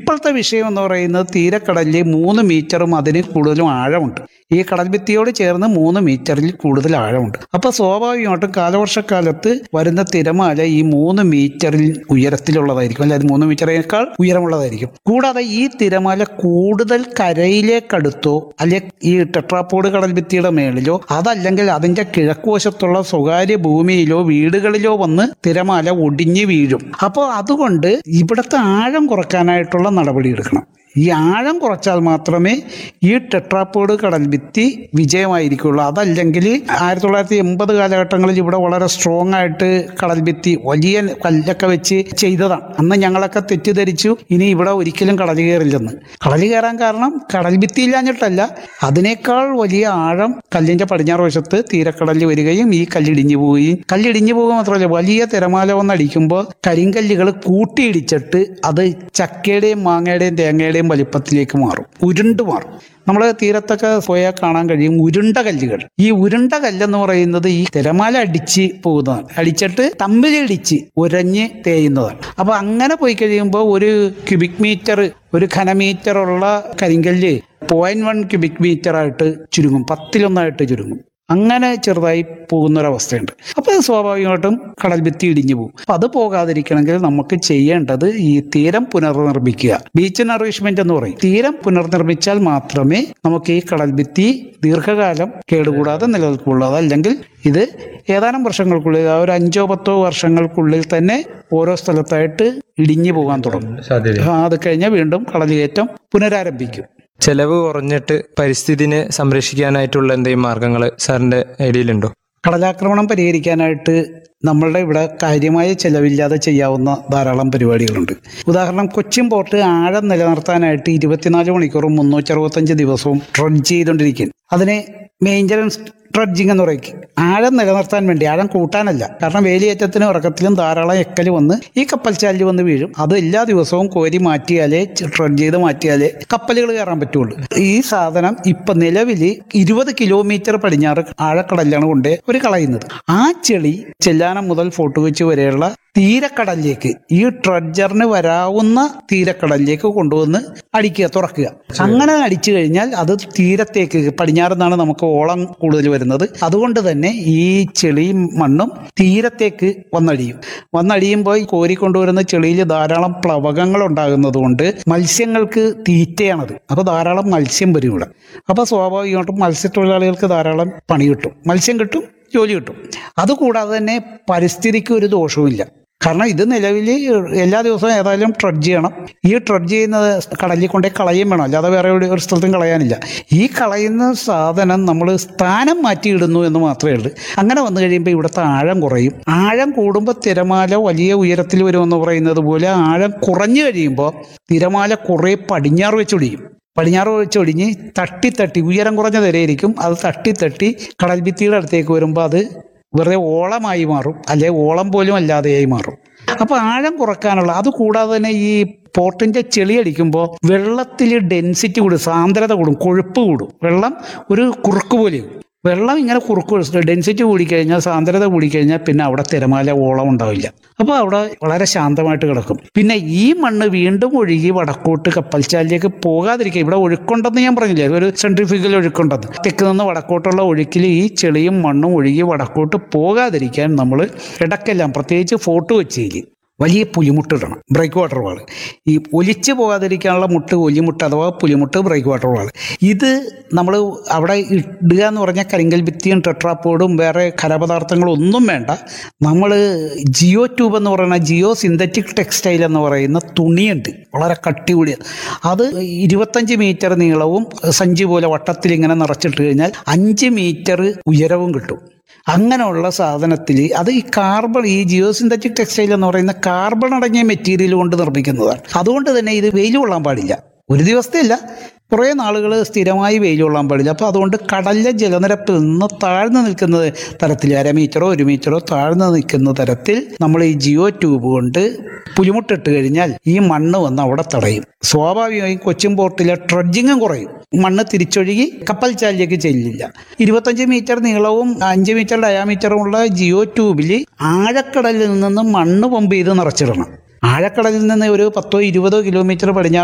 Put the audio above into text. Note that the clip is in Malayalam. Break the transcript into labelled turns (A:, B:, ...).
A: ഇപ്പോഴത്തെ വിഷയം എന്ന് പറയുന്നത് തീരക്കടലിൽ മൂന്ന് മീറ്ററും അതിന് കൂടുതലും ആഴമുണ്ട് ഈ കടൽ ഭിത്തിയോട് ചേർന്ന് മൂന്ന് മീറ്ററിൽ കൂടുതൽ ആഴമുണ്ട് അപ്പോൾ സ്വാഭാവികമായിട്ടും കാലവർഷക്കാലത്ത് വരുന്ന തിരമാല ഈ മൂന്ന് മീറ്ററിൽ ഉയരത്തിലുള്ളതായിരിക്കും അല്ലാതെ മൂന്ന് മീറ്ററിനേക്കാൾ ഉയരമുള്ളതായിരിക്കും കൂടാതെ ഈ തിരമാല കൂടുതൽ കരയിലേക്കടുത്തോ അല്ലെ ഈ ടെട്രാപ്പോഡ് കടൽ ഭിത്തിയുടെ മേളിലോ അതല്ലെങ്കിൽ അതിന്റെ കിഴക്കുവശത്തുള്ള സ്വകാര്യ ഭൂമിയിലോ വീടുകളിലോ വന്ന് തിരമാല ഒടിഞ്ഞു വീഴും അപ്പോൾ അതുകൊണ്ട് ഇവിടുത്തെ ആഴം കുറയ്ക്കാനായിട്ടുള്ള നടപടി എടുക്കണം ഈ ആഴം കുറച്ചാൽ മാത്രമേ ഈ ടെട്രാപ്പോഡ് കടൽ ഭിത്തി വിജയമായിരിക്കുള്ളൂ അതല്ലെങ്കിൽ ആയിരത്തി തൊള്ളായിരത്തി എൺപത് കാലഘട്ടങ്ങളിൽ ഇവിടെ വളരെ സ്ട്രോങ് ആയിട്ട് കടൽ ഭിത്തി വലിയ കല്ലൊക്കെ വെച്ച് ചെയ്തതാണ് അന്ന് ഞങ്ങളൊക്കെ തെറ്റിദ്ധരിച്ചു ഇനി ഇവിടെ ഒരിക്കലും കടൽ കയറില്ലെന്ന് കടൽ കയറാൻ കാരണം കടൽ ഭിത്തി ഇല്ലാഞ്ഞിട്ടല്ല അതിനേക്കാൾ വലിയ ആഴം കല്ലിന്റെ പടിഞ്ഞാറ് വശത്ത് തീരക്കടലിൽ വരികയും ഈ കല്ലിടിഞ്ഞു പോവുകയും കല്ലിടിഞ്ഞു പോകുക മാത്രമല്ല വലിയ തിരമാല വന്നടിക്കുമ്പോൾ കരിങ്കല്ലുകൾ കൂട്ടിയിടിച്ചിട്ട് അത് ചക്കയുടെയും മാങ്ങയുടെയും തേങ്ങയുടെയും വലിപ്പത്തിലേക്ക് മാറും ഉരുണ്ട് മാറും നമ്മൾ തീരത്തൊക്കെ പോയാൽ കാണാൻ കഴിയും ഉരുണ്ട കല്ലുകൾ ഈ ഉരുണ്ട കല്ലെന്ന് പറയുന്നത് ഈ തിരമാല അടിച്ച് പോകുന്നതാണ് അടിച്ചിട്ട് തമ്മിലിടിച്ച് ഉരഞ്ഞ് തേയുന്നതാണ് അപ്പൊ അങ്ങനെ പോയി കഴിയുമ്പോൾ ഒരു ക്യൂബിക് മീറ്റർ ഒരു ഘനമീറ്റർ ഉള്ള കരിങ്കല്ല് പോയിന്റ് വൺ ക്യൂബിക് മീറ്റർ ആയിട്ട് ചുരുങ്ങും പത്തിലൊന്നായിട്ട് ചുരുങ്ങും അങ്ങനെ ചെറുതായി പോകുന്ന ഒരവസ്ഥയുണ്ട് അപ്പോൾ അത് സ്വാഭാവികമായിട്ടും കടൽ ഭിത്തി ഇടിഞ്ഞു പോകും അപ്പം അത് പോകാതിരിക്കണമെങ്കിൽ നമുക്ക് ചെയ്യേണ്ടത് ഈ തീരം പുനർനിർമ്മിക്കുക ബീച്ച് നറിഷ്മെന്റ് എന്ന് പറയും തീരം പുനർനിർമ്മിച്ചാൽ മാത്രമേ നമുക്ക് ഈ കടൽ ഭിത്തി ദീർഘകാലം കേടുകൂടാതെ നിലനിൽക്കുള്ളൂ അതല്ലെങ്കിൽ ഇത് ഏതാനും വർഷങ്ങൾക്കുള്ളിൽ ആ ഒരു അഞ്ചോ പത്തോ വർഷങ്ങൾക്കുള്ളിൽ തന്നെ ഓരോ സ്ഥലത്തായിട്ട് ഇടിഞ്ഞു പോകാൻ തുടങ്ങും
B: സാധ്യത
A: ആ, അത് കഴിഞ്ഞാൽ വീണ്ടും കടലുകയറ്റം പുനരാരംഭിക്കും
B: ചെലവ് കുറഞ്ഞിട്ട് പരിസ്ഥിതിനെ സംരക്ഷിക്കാനായിട്ടുള്ള എന്തെങ്കിലും മാർഗങ്ങൾ സാറിന്റെ ഐഡിയയിലുണ്ടോ
A: കടലാക്രമണം പരിഹരിക്കാനായിട്ട് നമ്മളുടെ ഇവിടെ കാര്യമായ ചെലവില്ലാതെ ചെയ്യാവുന്ന ധാരാളം പരിപാടികളുണ്ട് ഉദാഹരണം കൊച്ചിൻ പോർട്ട് ആഴം നിലനിർത്താനായിട്ട് ഇരുപത്തിനാല് മണിക്കൂറും മുന്നൂറ്റി അറുപത്തഞ്ച് ദിവസവും ട്രഡ്ജ് ചെയ്തുകൊണ്ടിരിക്കും അതിന് മെയിൻ്റനൻസ് ട്രഡ്ജിങ് എന്ന് പറയും ആഴം നിലനിർത്താൻ വേണ്ടി ആഴം കൂട്ടാനല്ല കാരണം വേലിയേറ്റത്തിനും ഉറക്കത്തിലും ധാരാളം എക്കൽ വന്ന് ഈ കപ്പൽ ചാലിൽ വന്ന് വീഴും അത് എല്ലാ ദിവസവും കോരി മാറ്റിയാലേ ട്രഡ് ചെയ്ത് മാറ്റിയാലേ കപ്പലുകൾ കയറാൻ പറ്റുള്ളൂ ഈ സാധനം ഇപ്പൊ നിലവിൽ ഇരുപത് കിലോമീറ്റർ പടിഞ്ഞാറ് ആഴക്കടലിലാണ് കൊണ്ട് ഒരു കളയുന്നത് ആ ചെളി ചെല്ലാനം മുതൽ ഫോർട്ട് കൊച്ചി വരെയുള്ള തീരക്കടലിലേക്ക് ഈ ട്രഡ്ജറിന് വരാവുന്ന തീരക്കടലിലേക്ക് കൊണ്ടുവന്ന് അടിക്കുക തുറക്കുക അങ്ങനെ അടിച്ചു കഴിഞ്ഞാൽ അത് തീരത്തേക്ക് പടിഞ്ഞാറുനിന്നാണ് നമുക്ക് ഓളം കൂടുതൽ വരുന്നത് അതുകൊണ്ട് തന്നെ ഈ ചെളിയും മണ്ണും തീരത്തേക്ക് വന്നടിയും വന്നടിയുമ്പോൾ ഈ കോരിക്കൊണ്ടുവരുന്ന ചെളിയിൽ ധാരാളം പ്ലവകങ്ങൾ ഉണ്ടാകുന്നത് കൊണ്ട് മത്സ്യങ്ങൾക്ക് തീറ്റയാണത് അപ്പോൾ ധാരാളം മത്സ്യം വരും ഇവിടെ അപ്പോൾ സ്വാഭാവികമായിട്ടും മത്സ്യത്തൊഴിലാളികൾക്ക് ധാരാളം പണി കിട്ടും മത്സ്യം കിട്ടും ജോലി കിട്ടും അതുകൂടാതെ തന്നെ പരിസ്ഥിതിക്ക് ഒരു ദോഷവുമില്ല കാരണം ഇത് നിലവിൽ എല്ലാ ദിവസവും ഏതായാലും ട്രഡ്ജ് ചെയ്യണം ഈ ട്രഡ്ജ് ചെയ്യുന്നത് കടലിൽ കൊണ്ടേ കളയും വേണം അല്ലാതെ വേറെ എവിടെ ഒരു സ്ഥലത്തും കളയാനില്ല ഈ കളയുന്ന സാധനം നമ്മൾ സ്ഥാനം മാറ്റിയിടുന്നു എന്ന് മാത്രമേ ഉള്ളൂ അങ്ങനെ വന്നു കഴിയുമ്പോൾ ഇവിടുത്തെ ആഴം കുറയും ആഴം കൂടുമ്പോൾ തിരമാല വലിയ ഉയരത്തിൽ വരുമെന്ന് പറയുന്നത് പോലെ ആഴം കുറഞ്ഞു കഴിയുമ്പോൾ തിരമാല കുറേ പടിഞ്ഞാറ് വെച്ചൊടിയും പടിഞ്ഞാറ് വെച്ചൊടിഞ്ഞ് തട്ടി തട്ടി ഉയരം കുറഞ്ഞ തിരയായിരിക്കും അത് തട്ടി തട്ടി കടൽ ഭിത്തിയുടെ അടുത്തേക്ക് വരുമ്പോൾ അത് വെറുതെ ഓളമായി മാറും അല്ലെ ഓളം പോലും അല്ലാതെയായി മാറും അപ്പൊ ആഴം കുറക്കാനുള്ള അത് കൂടാതെ തന്നെ ഈ പോർട്ടിന്റെ ചെളി അടിക്കുമ്പോൾ വെള്ളത്തിൽ ഡെൻസിറ്റി കൂടും സാന്ദ്രത കൂടും കൊഴുപ്പ് കൂടും വെള്ളം ഒരു കുറുക്ക് പോലെയും വെള്ളം ഇങ്ങനെ കുറുക്ക് ഡെൻസിറ്റി കൂടിക്കഴിഞ്ഞാൽ സാന്ദ്രത കൂടിക്കഴിഞ്ഞാൽ പിന്നെ അവിടെ തിരമാല ഓളം ഉണ്ടാവില്ല അപ്പോൾ അവിടെ വളരെ ശാന്തമായിട്ട് കിടക്കും പിന്നെ ഈ മണ്ണ് വീണ്ടും ഒഴുകി വടക്കോട്ട് കപ്പൽച്ചാലിലേക്ക് പോകാതിരിക്കുക ഇവിടെ ഒഴുക്കുണ്ടെന്ന് ഞാൻ പറഞ്ഞില്ലേ ഒരു സെൻട്രിഫ്യൂഗൽ ഒഴുക്കുണ്ടെന്ന് തെക്ക് നിന്ന് വടക്കോട്ടുള്ള ഒഴുക്കിൽ ഈ ചെളിയും മണ്ണും ഒഴുകി വടക്കോട്ട് പോകാതിരിക്കാൻ നമ്മൾ ഇടക്കെല്ലാം പ്രത്യേകിച്ച് ഫോട്ടോ വെച്ചേല് വലിയ പുലിമുട്ടിടണം ബ്രേക്ക് വാട്ടർ വാൾ ഈ ഒലിച്ചു പോകാതിരിക്കാനുള്ള മുട്ട് ഒലിമുട്ട് അഥവാ പുലിമുട്ട് ബ്രേക്ക് വാട്ടർ വാൾ ഇത് നമ്മൾ അവിടെ ഇടുക എന്ന് പറഞ്ഞാൽ കരിങ്കൽ ഭിത്തിയും ടെട്രാപ്പോഡും വേറെ ഖരപദാർത്ഥങ്ങളും ഒന്നും വേണ്ട നമ്മൾ ജിയോ ട്യൂബ് എന്ന് പറയുന്ന ജിയോ സിന്തറ്റിക് ടെക്സ്റ്റൈൽ എന്ന് പറയുന്ന തുണിയുണ്ട് വളരെ കട്ടി കൂടിയ അത് ഇരുപത്തഞ്ച് മീറ്റർ നീളവും സഞ്ചി പോലെ വട്ടത്തിൽ ഇങ്ങനെ നിറച്ചിട്ട് കഴിഞ്ഞാൽ അഞ്ച് മീറ്റർ ഉയരവും കിട്ടും അങ്ങനെയുള്ള സാധനത്തിൽ അത് ഈ കാർബൺ ഈ ജിയോ സിന്തറ്റിക് ടെക്സ്റ്റൈൽ എന്ന് പറയുന്ന കാർബൺ അടങ്ങിയ മെറ്റീരിയൽ കൊണ്ട് നിർമ്മിക്കുന്നതാണ് അതുകൊണ്ട് തന്നെ ഇത് വെയിൽ കൊള്ളാൻ പാടില്ല ഒരു ദിവസത്തെ അല്ല കുറേ നാളുകൾ സ്ഥിരമായി വെയിൽ കൊള്ളാൻ പാടില്ല അപ്പോൾ അതുകൊണ്ട് കടലിലെ ജലനിരപ്പിൽ നിന്ന് താഴ്ന്നു നിൽക്കുന്ന തരത്തിൽ അര മീറ്ററോ ഒരു മീറ്ററോ താഴ്ന്നു നിൽക്കുന്ന തരത്തിൽ നമ്മൾ ഈ ജിയോ ട്യൂബ് കൊണ്ട് പുലിമുട്ടിട്ട് കഴിഞ്ഞാൽ ഈ മണ്ണ് വന്ന് അവിടെ തടയും സ്വാഭാവികമായും കൊച്ചിൻ പോർട്ടിലെ ട്രഡ്ജിങ്ങും കുറയും മണ്ണ് തിരിച്ചൊഴുകി കപ്പൽ ചാലിലേക്ക് ചെല്ലില്ല ഇരുപത്തഞ്ച് മീറ്റർ നീളവും അഞ്ച് മീറ്റർ ഡയാമീറ്ററും ഉള്ള ജിയോ ട്യൂബിൽ ആഴക്കടലിൽ നിന്ന് മണ്ണ് പമ്പ് ചെയ്ത് നിറച്ചിടണം ആഴക്കടലിൽ നിന്ന് ഒരു പത്തോ ഇരുപതോ കിലോമീറ്റർ പടിഞ്ഞാറ്